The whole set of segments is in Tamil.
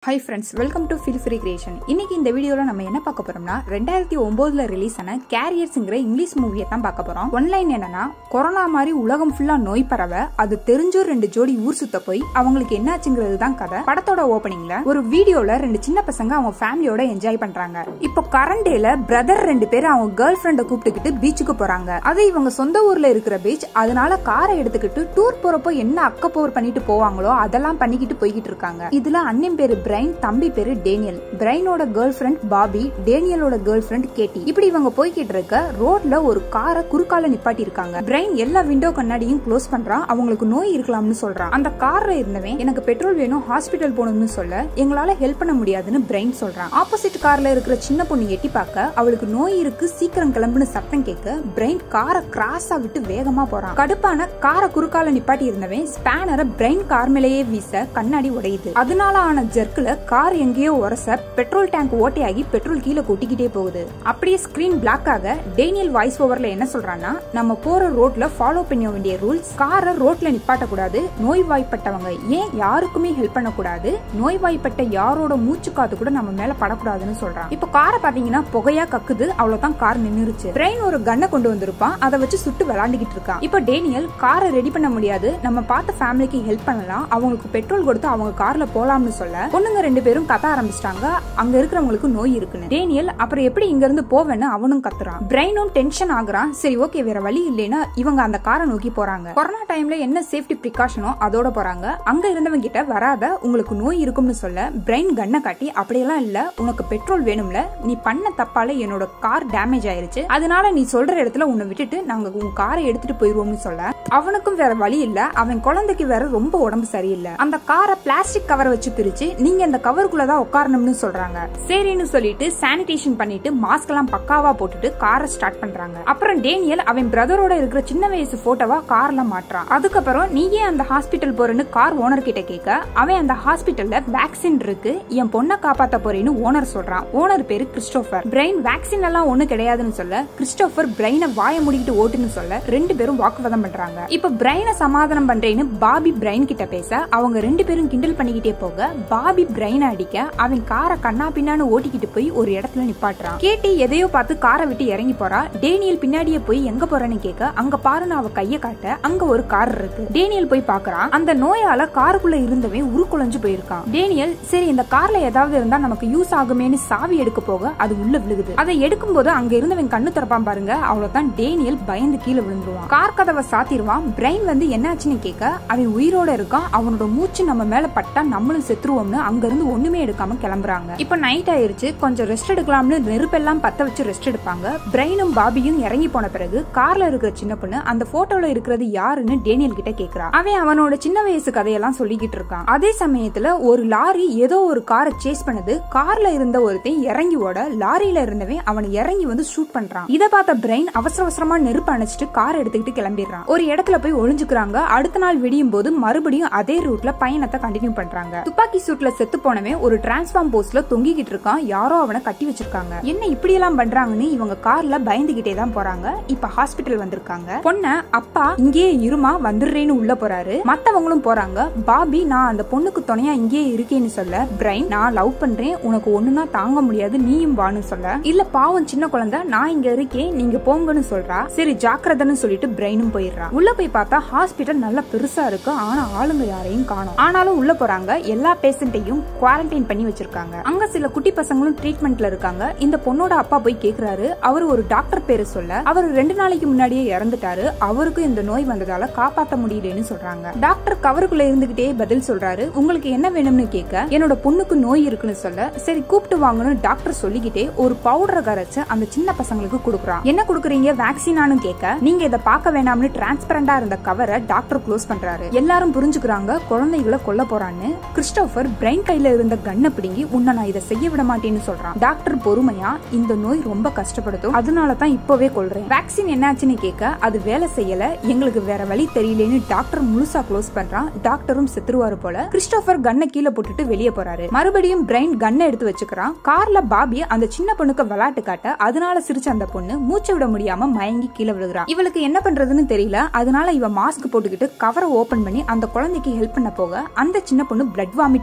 high friends welcome to feel free creation இன்னைக்கு இந்த வீடியோல நம்ம என்ன பார்க்க போறோம்னா ரெண்டாயிரத்தி ஒன்பதுல ரிலீஸ் ஆன கேரியர்ஸ்ங்கிற இங்கிலீஷ் மூவியை தான் பார்க்க போறோம் ஒன்லைன் என்னன்னா கொரோனா மாதிரி உலகம் ஃபுல்லா நோய் பரவ அது தெரிஞ்சும் ரெண்டு ஜோடி ஊர் சுத்த போய் அவங்களுக்கு என்னாச்சுங்கிறது தான் கதை படத்தோட ஓப்பனிங்ல ஒரு வீடியோல ரெண்டு சின்ன பசங்க அவங்க ஃபேமிலியோட என்ஜாய் பண்றாங்க இப்போ கரண்ட் டேல பிரதர் ரெண்டு பேர் அவங்க கேர்ள் ஃப்ரெண்டை கூப்பிட்டுக்கிட்டு பீச்சுக்கு போறாங்க அது இவங்க சொந்த ஊர்ல இருக்கிற பீச் அதனால காரை எடுத்துக்கிட்டு டூர் போறப்போ என்ன அக்கப்போர் பண்ணிட்டு போவாங்களோ அதெல்லாம் பண்ணிக்கிட்டு போய்கிட்டு இருக்காங்க இதுல அண்ணன் பேரு பிரைன் தம்பி பேரு டேனியல் பிரைனோட கேர்ள் ஃப்ரெண்ட் பாபி டேனியலோட கேர்ள் ஃப்ரெண்ட் கேட்டி இப்படி இவங்க போய்கிட்டு இருக்க ரோட்ல ஒரு காரை குறுக்கால நிப்பாட்டி இருக்காங்க பிரைன் எல்லா விண்டோ கண்ணாடியும் க்ளோஸ் பண்றான் அவங்களுக்கு நோய் இருக்கலாம்னு சொல்றான் அந்த கார்ல இருந்தவன் எனக்கு பெட்ரோல் வேணும் ஹாஸ்பிட்டல் போகணும்னு சொல்ல எங்களால ஹெல்ப் பண்ண முடியாதுன்னு பிரைன் சொல்றான் ஆப்போசிட் கார்ல இருக்கிற சின்ன பொண்ணு எட்டி பார்க்க அவளுக்கு நோய் இருக்கு சீக்கிரம் கிளம்புன்னு சத்தம் கேட்க பிரைன் காரை கிராஸா விட்டு வேகமா போறான் கடுப்பான காரை குறுக்கால நிப்பாட்டி இருந்தவன் ஸ்பேனரை பிரைன் கார் மேலேயே வீச கண்ணாடி உடையுது அதனால ஆன ஜெர்க்ல கார் எங்கேயோ உரச பெட்ரோல் டேங்க் ஓட்டையாகி பெட்ரோல் கீழே கொட்டிக்கிட்டே போகுது அப்படியே ஸ்கிரீன் பிளாக் ஆக டேனியல் வாய்ஸ் ஓவர்ல என்ன சொல்றான்னா நம்ம போற ரோட்ல ஃபாலோ பண்ண வேண்டிய ரூல்ஸ் காரை ரோட்ல நிப்பாட்ட கூடாது நோய்வாய்ப்பட்டவங்க ஏன் யாருக்குமே ஹெல்ப் பண்ணக்கூடாது நோய்வாய்ப்பட்ட யாரோட மூச்சு காத்து கூட நம்ம மேல படக்கூடாதுன்னு சொல்றான் இப்போ காரை பாத்தீங்கன்னா புகையா கக்குது அவ்வளவுதான் கார் நின்னுருச்சு பிரெயின் ஒரு கன்னை கொண்டு வந்திருப்பான் அதை வச்சு சுட்டு விளாண்டுகிட்டு இருக்கான் இப்போ டேனியல் காரை ரெடி பண்ண முடியாது நம்ம பார்த்த ஃபேமிலிக்கு ஹெல்ப் பண்ணலாம் அவங்களுக்கு பெட்ரோல் கொடுத்து அவங்க கார்ல போலாம்னு சொல்ல பொண்ணுங்க ரெண்டு பேரும் கத்த ஆரம்பிச்சிட்டாங்க அங்க இருக்கிறவங்களுக்கு நோய் இருக்குன்னு டேனியல் அப்புறம் எப்படி இங்க இருந்து போவேன்னு அவனும் கத்துறான் பிரெயினும் டென்ஷன் ஆகுறான் சரி ஓகே வேற வழி இல்லைன்னா இவங்க அந்த காரை நோக்கி போறாங்க கொரோனா டைம்ல என்ன சேஃப்டி ப்ரிகாஷனோ அதோட போறாங்க அங்க இருந்தவங்க கிட்ட வராத உங்களுக்கு நோய் இருக்கும்னு சொல்ல பிரெயின் கண்ணை காட்டி அப்படியெல்லாம் இல்ல உனக்கு பெட்ரோல் வேணும்ல நீ பண்ண தப்பால என்னோட கார் டேமேஜ் ஆயிருச்சு அதனால நீ சொல்ற இடத்துல உன்னை விட்டுட்டு நாங்க உன் காரை எடுத்துட்டு போயிருவோம்னு சொல்ல அவனுக்கும் வேற வழி இல்ல அவன் குழந்தைக்கு வேற ரொம்ப உடம்பு சரியில்லை அந்த காரை பிளாஸ்டிக் கவரை வச்சு பிரிச்சு நீங்க இந்த கவருக்குள்ள தான் உட்காரணும்னு சொல்றாங்க சரின்னு சொல்லிட்டு சானிடேஷன் பண்ணிட்டு மாஸ்க் எல்லாம் பக்காவா போட்டுட்டு காரை ஸ்டார்ட் பண்றாங்க அப்புறம் டேனியல் அவன் பிரதரோட இருக்கிற சின்ன வயசு போட்டோவா கார்ல மாட்டுறான் அதுக்கப்புறம் நீ ஏன் அந்த ஹாஸ்பிட்டல் போறேன்னு கார் ஓனர் கிட்ட கேட்க அவன் அந்த ஹாஸ்பிட்டல்ல வேக்சின் இருக்கு என் பொண்ணை காப்பாத்த போறேன்னு ஓனர் சொல்றான் ஓனர் பேரு கிறிஸ்டோபர் பிரெயின் வேக்சின் எல்லாம் ஒண்ணு கிடையாதுன்னு சொல்ல கிறிஸ்டோபர் பிரெயினை வாய முடிக்கிட்டு ஓட்டுன்னு சொல்ல ரெண்டு பேரும் வாக்குவாதம் பண்றாங்க இப்ப பிரெயினை சமாதானம் பண்றேன்னு பாபி பிரெயின் கிட்ட பேச அவங்க ரெண்டு பேரும் கிண்டல் பண்ணிக்கிட்டே போக பாபி பிரெயினை அடிக்க அவன் காரை கண்ணா பின்னான்னு ஓட்டிக்கிட்டு போய் ஒரு இடத்துல நிப்பாட்டுறான் கேட்டி எதையோ பார்த்து காரை விட்டு இறங்கி போறா டேனியல் பின்னாடியே போய் எங்க போறேன்னு கேட்க அங்க பாருன்னு அவ கைய காட்ட அங்க ஒரு கார் இருக்கு டேனியல் போய் பாக்குறான் அந்த நோயால காருக்குள்ள இருந்தவன் உருக்குலைஞ்சு போயிருக்கான் டேனியல் சரி இந்த கார்ல ஏதாவது இருந்தா நமக்கு யூஸ் ஆகுமேன்னு சாவி எடுக்க போக அது உள்ள விழுகுது அதை எடுக்கும் போது அங்க இருந்தவன் கண்ணு திறப்பான் பாருங்க அவ்வளவுதான் டேனியல் பயந்து கீழே விழுந்துருவான் கார் கதவை சாத்திடுவான் பிரெயின் வந்து என்னாச்சுன்னு கேட்க அவன் உயிரோட இருக்கான் அவனோட மூச்சு நம்ம மேல பட்டா நம்மளும் செத்துருவோம்னு அங்க இருந்து ஒண்ணுமே எடுக்காம கிளம்புறாங்க இப்ப நைட் ஆயிருச்சு கொஞ்சம் ரெஸ்ட் எடுக்கலாம்னு நெருப்பெல்லாம் பத்த வச்சு ரெஸ்ட் எடுப்பாங்க பிரெயினும் பாபியும் இறங்கி போன பிறகு கார்ல இருக்கிற சின்ன பொண்ணு அந்த போட்டோல இருக்கிறது யாருன்னு டேனியல் கிட்ட கேக்குறா அவன் அவனோட சின்ன வயசு கதையெல்லாம் சொல்லிக்கிட்டு இருக்கான் அதே சமயத்துல ஒரு லாரி ஏதோ ஒரு காரை சேஸ் பண்ணுது கார்ல இருந்த ஒருத்தன் இறங்கி ஓட லாரியில இருந்தவன் அவனை இறங்கி வந்து ஷூட் பண்றான் இத பார்த்த பிரெயின் அவசர அவசரமா நெருப்பு அணைச்சிட்டு கார் எடுத்துக்கிட்டு கிளம்பிடுறான் ஒரு இடத்துல போய் ஒளிஞ்சுக்கிறாங்க அடுத்த நாள் விடியும் போது மறுபடியும் அதே ரூட்ல பயணத்தை கண்டினியூ பண்றாங்க துப்பாக்கி சூட்ல செத்து போனவன் ஒரு டிரான்ஸ்ஃபார்ம் போஸ்ட்ல தொங்கிக்கிட்டு இருக்கான் யாரோ அவனை கட்டி வச்சிருக்காங்க என்ன இப்படி எல்லாம் பண்றாங்கன்னு இவங்க கார்ல பயந்துகிட்டே தான் போறாங்க இப்ப ஹாஸ்பிட்டல் வந்திருக்காங்க பொண்ண அப்பா இங்கேயே இருமா வந்துடுறேன்னு உள்ள போறாரு மத்தவங்களும் போறாங்க பாபி நான் அந்த பொண்ணுக்கு துணையா இங்கேயே இருக்கேன்னு சொல்ல பிரைன் நான் லவ் பண்றேன் உனக்கு ஒண்ணுனா தாங்க முடியாது நீயும் வான்னு சொல்ல இல்ல பாவம் சின்ன குழந்தை நான் இங்க இருக்கேன் நீங்க போங்கன்னு சொல்றா சரி ஜாக்கிரதைன்னு சொல்லிட்டு பிரெயினும் போயிடுறான் உள்ள போய் பார்த்தா ஹாஸ்பிட்டல் நல்லா பெருசா இருக்கு ஆனா ஆளுங்க யாரையும் காணும் ஆனாலும் உள்ள போறாங்க எல்லா பேஷண்ட்டையும் குவாரண்டைன் பண்ணி வச்சிருக்காங்க அங்க சில குட்டி பசங்களும் ட்ரீட்மெண்ட்ல இருக்காங்க இந்த பொண்ணோட அப்பா போய் கேக்குறாரு அவர் ஒரு டாக்டர் பேரு சொல்ல அவர் ரெண்டு நாளைக்கு முன்னாடியே இறந்துட்டாரு அவருக்கும் இந்த நோய் வந்ததால காப்பாத்த முடியலன்னு சொல்றாங்க டாக்டர் கவருக்குள்ள இருந்துகிட்டே பதில் சொல்றாரு உங்களுக்கு என்ன வேணும்னு கேட்க என்னோட பொண்ணுக்கு நோய் இருக்குன்னு சொல்ல சரி கூப்பிட்டு வாங்கன்னு டாக்டர் சொல்லிக்கிட்டே ஒரு பவுடரை கரைச்சு அந்த சின்ன பசங்களுக்கு கொடுக்குறான் என்ன கொடுக்குறீங்க வேக்சினானு கேட்க நீங்க இதை பார்க்க வேணாம்னு டிரான்ஸ்பரண்டா இருந்த கவரை டாக்டர் க்ளோஸ் பண்றாரு எல்லாரும் புரிஞ்சுக்கிறாங்க குழந்தைகளை கொல்ல போறான்னு கிறிஸ்டோபர் பிரெயின் கையில இருந்த கண்ணை பிடுங்கி உன்னை நான் இதை செய்ய விட மாட்டேன்னு சொல்றான் டாக்டர் பொறுமையா இந்த நோய் ரொம்ப கஷ்டப்படுத்தும் அதனால தான் இப்பவே கொள்றேன் வேக்சின் என்னாச்சுன்னு கேட்க அது வேலை செய்யல எங்களுக்கு வேற வழி தெரியலன்னு டாக்டர் முழுசா க்ளோஸ் பண்றான் டாக்டரும் செத்துருவாரு போல கிறிஸ்டோபர் கண்ணை கீழே போட்டுட்டு வெளியே போறாரு மறுபடியும் பிரெயின் கண்ணை எடுத்து வச்சுக்கிறான் கார்ல பாபி அந்த சின்ன பொண்ணுக்கு விளையாட்டு காட்ட அதனால சிரிச்ச அந்த பொண்ணு மூச்சு விட முடியாம மயங்கி கீழே விழுகிறான் இவளுக்கு என்ன பண்றதுன்னு தெரியல அதனால இவ மாஸ்க் போட்டுக்கிட்டு கவரை ஓபன் பண்ணி அந்த குழந்தைக்கு ஹெல்ப் பண்ண போக அந்த சின்ன பொண்ணு பிளட் வாமிட் பண்றா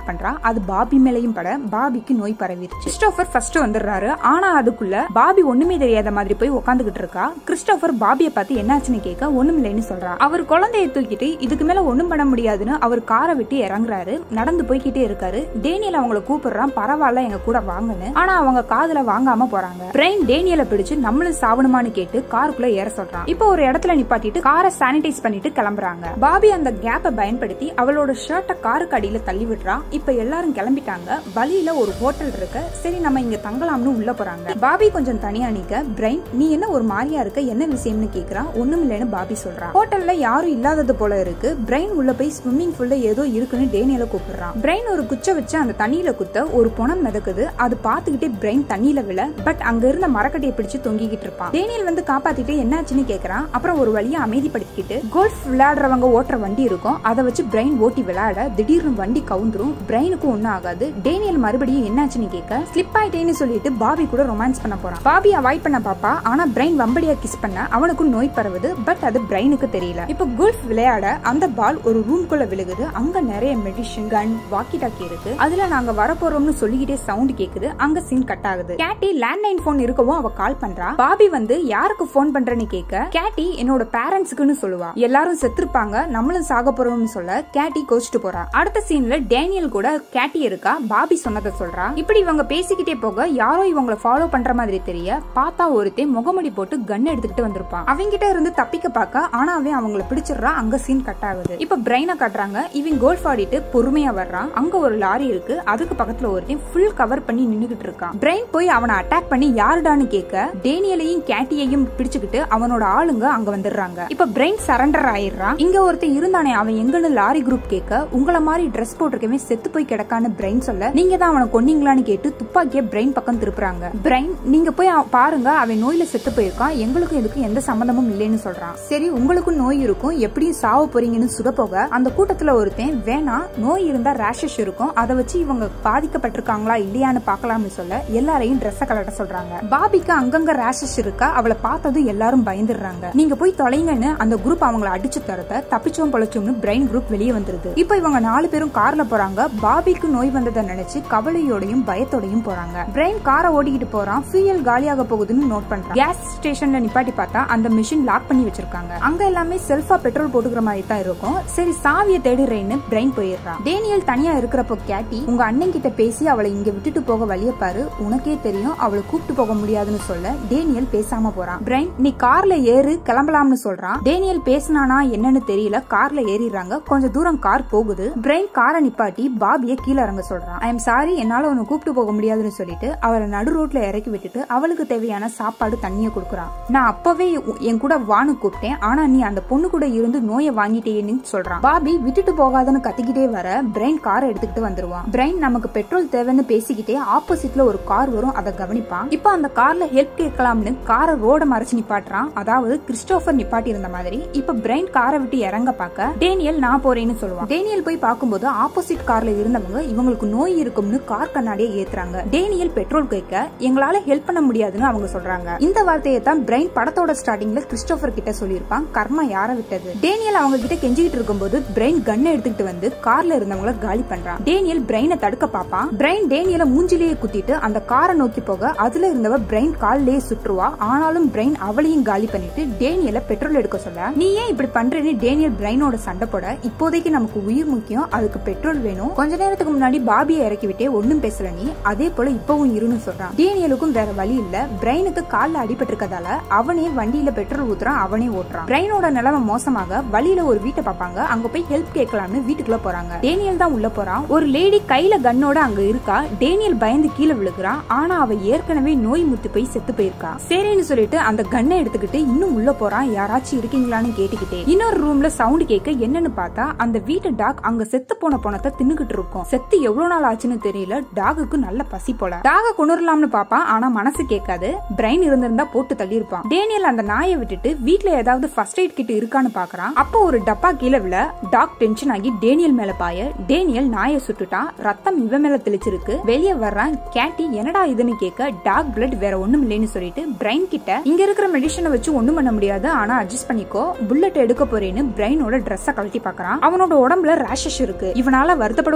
அது பாபி மேலையும் பட பாபிக்கு நோய் பரவிருச்சு கிறிஸ்டோபர் ஃபர்ஸ்ட் வந்துடுறாரு ஆனா அதுக்குள்ள பாபி ஒண்ணுமே தெரியாத மாதிரி போய் உட்காந்துக்கிட்டு இருக்கா கிறிஸ்டோபர் பாபியை பார்த்து என்னாச்சுன்னு கேட்க ஒண்ணுமில்லைன்னு சொல்றா அவர் குழந்தைய தூக்கிட்டு இதுக்கு மேல ஒண்ணும் பண்ண முடியாதுன்னு அவர் காரை விட்டு இறங்குறாரு நடந்து போய்கிட்டே இருக்காரு டேனியல் அவங்கள கூப்பிடுறான் பரவாயில்ல எங்க கூட வாங்குன்னு ஆனா அவங்க காதுல வாங்காம போறாங்க பிரெயின் டேனியலை பிடிச்சு நம்மளும் சாவணுமான்னு கேட்டு காருக்குள்ள ஏற சொல்றான் இப்போ ஒரு இடத்துல நிப்பாட்டிட்டு காரை சானிடைஸ் பண்ணிட்டு கிளம்புறாங்க பாபி அந்த கேப்பை பயன்படுத்தி அவளோட ஷர்ட்டை காருக்கு அடியில தள்ளி விடுறா இப்ப எல்லாரும் கிளம்பிட்டாங்க வழியில ஒரு ஹோட்டல் இருக்கு சரி நம்ம இங்க தங்கலாம்னு உள்ள போறாங்க பாபி கொஞ்சம் தனியா நிக்க பிரைன் நீ என்ன ஒரு மாதிரியா இருக்க என்ன விஷயம்னு கேக்குறா ஒண்ணும் இல்லைன்னு பாபி சொல்றா ஹோட்டல்ல யாரும் இல்லாதது போல இருக்கு பிரைன் உள்ள போய் ஸ்விம்மிங் பூல்ல ஏதோ இருக்குன்னு டேனியல கூப்பிடுறான் பிரைன் ஒரு குச்ச வச்சு அந்த தண்ணியில குத்த ஒரு புணம் மிதக்குது அது பாத்துக்கிட்டே பிரைன் தண்ணியில விழ பட் அங்க இருந்த மரக்கட்டையை பிடிச்சு தொங்கிக்கிட்டு இருப்பான் டேனியல் வந்து காப்பாத்திட்டு என்னாச்சுன்னு கேக்குறான் அப்புறம் ஒரு வழியா அமைதிப்படுத்திக்கிட்டு கோல்ஃப் விளையாடுறவங்க ஓட்டுற வண்டி இருக்கும் அதை வச்சு பிரைன் ஓட்டி விளையாட திடீர்னு வண்டி கவுந்துரும் பிரைனுக்கு ஒண்ணும் ஆகாது டேனியல் மறுபடியும் என்னாச்சுன்னு கேட்க ஸ்லிப் ஆயிட்டேன்னு சொல்லிட்டு பாபி கூட ரொமான்ஸ் பண்ண போறான் பாபி அவாய்ட் பண்ண பாப்பா ஆனா பிரைன் வம்படியா கிஸ் பண்ண அவனுக்கும் நோய் பரவுது பட் அது பிரைனுக்கு தெரியல இப்போ கோல்ஃப் விளையாட அந்த பால் ஒரு ரூம்குள்ள விழுகுது அங்க நிறைய மெடிஷன் கன் வாக்கி டாக்கி இருக்கு அதுல நாங்க வரப்போறோம்னு சொல்லிக்கிட்டே சவுண்ட் கேக்குது அங்க சின் கட் ஆகுது கேட்டி லேண்ட்லைன் போன் இருக்கவும் அவ கால் பண்றா பாபி வந்து யாருக்கு போன் பண்றேன்னு கேட்க கேட்டி என்னோட பேரண்ட்ஸ்க்குன்னு சொல்லுவா எல்லாரும் செத்துருப்பாங்க நம்மளும் சாக போறோம்னு சொல்ல கேட்டி கோச்சிட்டு போறா அடுத்த சீன்ல டேனியல் கூட கேட்டி இருக்கா பாபி சொன்னதை சொல்றா இப்படி இவங்க பேசிக்கிட்டே போக யாரோ இவங்கள ஃபாலோ பண்ற மாதிரி தெரிய பார்த்தா ஒருத்தன் முகமுடி போட்டு கன் எடுத்துக்கிட்டு வந்திருப்பான் அவங்கிட்ட இருந்து தப்பிக்க பார்க்க ஆனா அவன் அவங்கள பிடிச்சிடுறா அங்க சீன் கட் ஆகுது இப்ப பிரைனை காட்டுறாங்க இவன் கோல்ஃப் ஆடிட்டு பொறுமையா வர்றான் அங்க ஒரு லாரி இருக்கு அதுக்கு பக்கத்துல ஒருத்தன் ஃபுல் கவர் பண்ணி நின்னுகிட்டு இருக்கான் பிரைன் போய் அவனை அட்டாக் பண்ணி யாருடான்னு கேட்க டேனியலையும் கேட்டியையும் பிடிச்சுக்கிட்டு அவனோட ஆளுங்க அங்க வந்துடுறாங்க இப்ப பிரைன் சரண்டர் ஆயிடுறான் இங்க ஒருத்தன் இருந்தானே அவன் எங்கன்னு லாரி குரூப் கேட்க உங்கள மாதிரி ட்ரெஸ் போட்டிருக்கவே செத்து போய் கிடக்கான்னு பிரைன் சொல்ல நீங்க தான் அவனை கொன்னீங்களான்னு கேட்டு துப்பாக்கிய பிரைன் பக்கம் திருப்புறாங்க பிரைன் நீங்க போய் அவ- பாருங்க அவன் நோயில செத்து போயிருக்கான் எங்களுக்கும் இதுக்கும் எந்த சம்பந்தமும் இல்லைன்னு சொல்றான் சரி உங்களுக்கும் நோய் இருக்கும் எப்படியும் சாவ போறீங்கன்னு சுட போக அந்த கூட்டத்துல ஒருத்தன் வேணாம் நோய் இருந்தா ரேஷஸ் இருக்கும் அதை வச்சு இவங்க பாதிக்கப்பட்டிருக்காங்களா இல்லையான்னு பார்க்கலாம்னு சொல்ல எல்லாரையும் ட்ரெஸ்ஸ கலட்ட சொல்றாங்க பாபிக்கு அங்கங்க ரேஷஸ் இருக்கா அவளை பார்த்ததும் எல்லாரும் பயந்துடுறாங்க நீங்க போய் தொலைங்கன்னு அந்த குரூப் அவங்கள அடிச்சு தரத்த தப்பிச்சோம் பொழைச்சோம்னு பிரைன் குரூப் வெளியே வந்துருது இப்போ இவங்க நாலு பேரும் கார்ல போறாங்க பாபிக்கு நோய் வந்ததை நினைச்சு கவலையோடையும் பயத்தோடையும் போறாங்க பிரைன் காரை ஓடிக்கிட்டு போறான் ஃபியூயல் காலியாக போகுதுன்னு நோட் பண்றான் கேஸ் ஸ்டேஷன்ல நிப்பாட்டி பார்த்தா அந்த மிஷின் லாக் பண்ணி வச்சிருக்காங்க அங்க எல்லாமே செல்ஃபா பெட்ரோல் போட்டுக்கிற மாதிரி தான் இருக்கும் சரி சாவிய தேடுறேன்னு பிரைன் போயிடுறான் டேனியல் தனியா இருக்கிறப்போ கேட்டி உங்க அண்ணன் கிட்ட பேசி அவளை இங்க விட்டுட்டு போக வழிய பாரு உனக்கே தெரியும் அவளை கூப்பிட்டு போக முடியாதுன்னு சொல்ல டேனியல் பேசாம போறான் பிரைன் நீ கார்ல ஏறு கிளம்பலாம்னு சொல்றான் டேனியல் பேசினானா என்னன்னு தெரியல கார்ல ஏறிடுறாங்க கொஞ்சம் தூரம் கார் போகுது பிரைன் காரை நிப்பாட்டி பாபிய கீழே இறங்க சொல்றான் ஐ எம் சாரி என்னால உன்னை கூப்பிட்டு போக முடியாதுன்னு சொல்லிட்டு அவளை நடு ரோட்ல இறக்கி விட்டுட்டு அவளுக்கு தேவையான சாப்பாடு தண்ணிய கொடுக்குறான் நான் அப்பவே உ- என் கூட வானு கூப்பிட்டேன் ஆனா நீ அந்த பொண்ணு கூட இருந்து நோயை வாங்கிட்டேன்னு சொல்றான் பாபி விட்டுட்டு போகாதன்னு கத்திக்கிட்டே வர பிரைன் காரை எடுத்துக்கிட்டு வந்துருவான் பிரைன் நமக்கு பெட்ரோல் தேவைன்னு பேசிக்கிட்டே ஆப்போசிட்ல ஒரு கார் வரும் அதை கவனிப்பான் இப்போ அந்த கார்ல ஹெல்ப் கேட்கலாம்னு காரை ரோட மறைச்சு நிப்பாட்டுறான் அதாவது கிறிஸ்டோபர் நிப்பாட்டி இருந்த மாதிரி இப்ப பிரைன் காரை விட்டு இறங்க பார்க்க டேனியல் நான் போறேன்னு சொல்லுவான் டேனியல் போய் பார்க்கும்போது ஆப்போசிட் கார்ல இருந்தவங்க இவங்களுக்கு நோய் இருக்கும்னு கார் கண்ணாடியை ஏத்துறாங்க டேனியல் பெட்ரோல் கேட்க எங்களால ஹெல்ப் பண்ண முடியாதுன்னு அவங்க சொல்றாங்க இந்த வார்த்தையை தான் பிரைன் படத்தோட ஸ்டார்டிங்ல கிறிஸ்டோபர் கிட்ட சொல்லியிருப்பான் கர்மா யார விட்டது டேனியல் அவங்க கிட்ட கெஞ்சிக்கிட்டு இருக்கும்போது பிரைன் கன்னை எடுத்துக்கிட்டு வந்து கார்ல இருந்தவங்கள காலி பண்றான் டேனியல் பிரைனை தடுக்க பாப்பான் பிரைன் டேனியல மூஞ்சிலேயே குத்திட்டு அந்த காரை நோக்கி போக அதுல இருந்தவ பிரைன் கால்லயே சுற்றுவா ஆனாலும் பிரைன் அவளையும் காலி பண்ணிட்டு டேனியல பெட்ரோல் எடுக்க சொல்ல நீ ஏன் இப்படி பண்றேன்னு டேனியல் பிரைனோட சண்டை போட இப்போதைக்கு நமக்கு உயிர் முக்கியம் அதுக்கு பெட்ரோல் வேணும் கொஞ்ச நேரத்துக்கு முன்னாடி பாபியை இறக்கி விட்டே ஒண்ணும் பேசல நீ அதே போல இப்பவும் இருன்னு சொல்றான் டேனியலுக்கும் வேற வழி இல்ல பிரைனுக்கு கால்ல அடிபட்டு இருக்கதால அவனே வண்டியில பெட்ரோல் ஊத்துறான் அவனே ஓட்டுறான் பிரைனோட நிலைமை மோசமாக வழியில ஒரு வீட்டை பார்ப்பாங்க அங்க போய் ஹெல்ப் கேட்கலாம்னு வீட்டுக்குள்ள போறாங்க டேனியல் தான் உள்ள போறான் ஒரு லேடி கையில கன்னோட அங்க இருக்கா டேனியல் பயந்து கீழே விழுகிறான் ஆனா அவ ஏற்கனவே நோய் முத்து போய் செத்து போயிருக்கா சரின்னு சொல்லிட்டு அந்த கன்னை எடுத்துக்கிட்டு இன்னும் உள்ள போறான் யாராச்சும் இருக்கீங்களான்னு கேட்டுக்கிட்டே இன்னொரு ரூம்ல சவுண்ட் கேட்க என்னன்னு பார்த்தா அந்த வீட்டு டாக் அங்க செத்து போன பணத்தை தின்னுகிட்டு இருக்கும் செத்து எவ்வளவு நாள் ஆச்சுன்னு தெரியல டாகுக்கு நல்ல பசி போல டாக கொண்டுரலாம்னு பாப்பான் ஆனா மனசு கேட்காது பிரைன் இருந்திருந்தா போட்டு தள்ளியிருப்பான் டேனியல் அந்த நாயை விட்டுட்டு வீட்ல ஏதாவது ஃபர்ஸ்ட் எய்ட் கிட் இருக்கான்னு பாக்குறான் அப்போ ஒரு டப்பா கீழே விழ டாக் டென்ஷன் ஆகி டேனியல் மேல பாய டேனியல் நாயை சுட்டுட்டான் ரத்தம் இவன் மேல தெளிச்சிருக்கு வெளியே வர்றான் கேட்டி என்னடா இதுன்னு கேட்க டாக் பிளட் வேற ஒண்ணும் இல்லைன்னு சொல்லிட்டு பிரைன் கிட்ட இங்க இருக்கிற மெடிஷனை வச்சு ஒண்ணும் பண்ண முடியாது ஆனா அட்ஜஸ்ட் பண்ணிக்கோ புல்லட் எடுக்க போறேன்னு பிரைனோட ட்ரெஸ்ஸ கழட்டி பாக்குறான் அவனோட உடம்புல ரேஷஸ் இருக்கு இவனால வருத்தப்படவும் முடியல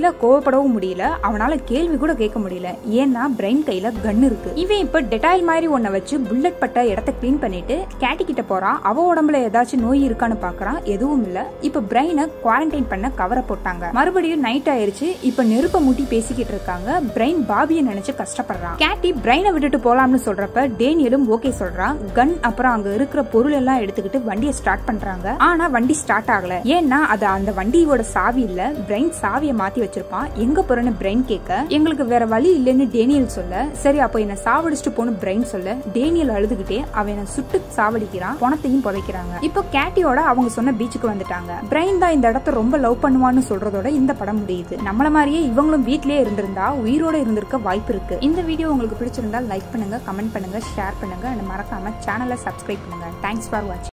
மேல கோவப்படவும் முடியல அவனால கேள்வி கூட கேட்க முடியல ஏன்னா பிரைன் கையில கன் இருக்கு இவன் இப்ப டெட்டாயில் மாதிரி ஒன்ன வச்சு புல்லட் பட்ட இடத்த கிளீன் பண்ணிட்டு கேட்டி கிட்ட போறான் அவ உடம்புல ஏதாச்சும் நோய் இருக்கான்னு பாக்குறான் எதுவும் இல்ல இப்ப பிரைனை குவாரண்டைன் பண்ண கவரை போட்டாங்க மறுபடியும் நைட் ஆயிருச்சு இப்ப நெருப்ப மூட்டி பேசிக்கிட்டு இருக்காங்க பிரைன் பாபிய நினைச்சு கஷ்டப்படுறான் கேட்டி பிரைனை விட்டுட்டு போலாம்னு சொல்றப்ப டேனியலும் ஓகே சொல்றான் கன் அப்புறம் அங்க இருக்கிற பொருள் எல்லாம் எடுத்துக்கிட்டு வண்டியை ஸ்டார்ட் பண்றாங்க ஆனா வண்டி ஸ்டார்ட் ஆகல ஏன்னா அது அந்த வண்டியோட சாவி இல்ல பிரைன் சாவியை மாத்தி வச்சிருப்பான் எங்க போறேன்னு பிரைன் கேட்க எங்களுக்கு வேற வழி இல்லைன்னு டேனியல் சொல்ல சரி அப்போ என்ன சாவடிச்சுட்டு போன பிரைன் சொல்ல டேனியல் அழுதுகிட்டே அவனை சுட்டு சாவடிக்கிறான் பணத்தையும் புதைக்கிறாங்க இப்போ கேட்டியோட அவங்க சொன்ன பீச்சுக்கு வந்துட்டாங்க பிரைன் தான் இந்த இடத்த ரொம்ப லவ் பண்ணுவான்னு சொல்றதோட இந்த படம் முடியுது நம்மள மாதிரியே இவங்களும் வீட்லயே இருந்திருந்தா உயிரோட இருந்திருக்க வாய்ப்பு இருக்கு இந்த வீடியோ உங்களுக்கு பிடிச்சிருந்தா லைக் பண்ணுங்க கமெண்ட் பண்ணுங்க ஷேர் பண்ணுங்க and மறக்காம சேனலை சப்ஸ்கிரைப் பண்ணுங்க தேங்க்ஸ் ஃபார் வாட்சிங்